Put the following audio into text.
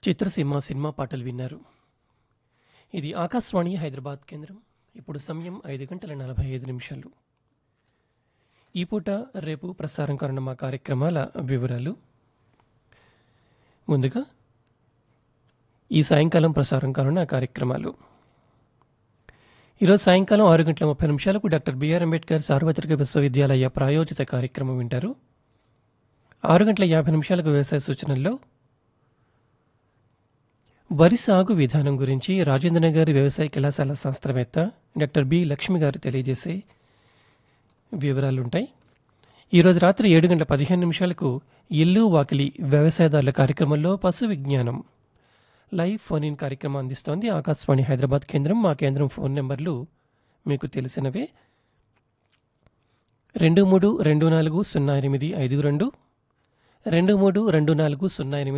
చిత్రసీమ cinema పాటలు విన్నారు ఇది ఆకాశవాణి హైదరాబాద్ కేంద్రం ఇప్పుడు సమయం ఐదు గంటల నలభై ఐదు నిమిషాలు ఈ పూట రేపు ప్రసారం కానున్న మా కార్యక్రమాల వివరాలు ముందుగా ఈ సాయంకాలం ప్రసారం కానున్న కార్యక్రమాలు ఈరోజు సాయంకాలం ఆరు గంటల ముప్పై నిమిషాలకు డాక్టర్ బిఆర్ అంబేద్కర్ సార్వత్రిక విశ్వవిద్యాలయ ప్రాయోజిత కార్యక్రమం వింటారు ఆరు గంటల యాభై నిమిషాలకు వ్యవసాయ సూచనల్లో వరి సాగు విధానం గురించి రాజేంద్రనగర్ వ్యవసాయ కళాశాల శాస్త్రవేత్త డాక్టర్ బి లక్ష్మి గారు తెలియజేసే వివరాలుంటాయి ఈరోజు రాత్రి ఏడు గంటల పదిహేను నిమిషాలకు ఇల్లు వాకిలి వ్యవసాయదారుల కార్యక్రమంలో పశు విజ్ఞానం లైవ్ ఫోన్ ఇన్ కార్యక్రమం అందిస్తోంది ఆకాశవాణి హైదరాబాద్ కేంద్రం మా కేంద్రం ఫోన్ నెంబర్లు మీకు తెలిసినవే రెండు మూడు రెండు నాలుగు సున్నా ఎనిమిది ఐదు రెండు రెండు మూడు రెండు నాలుగు సున్నా ఎనిమిది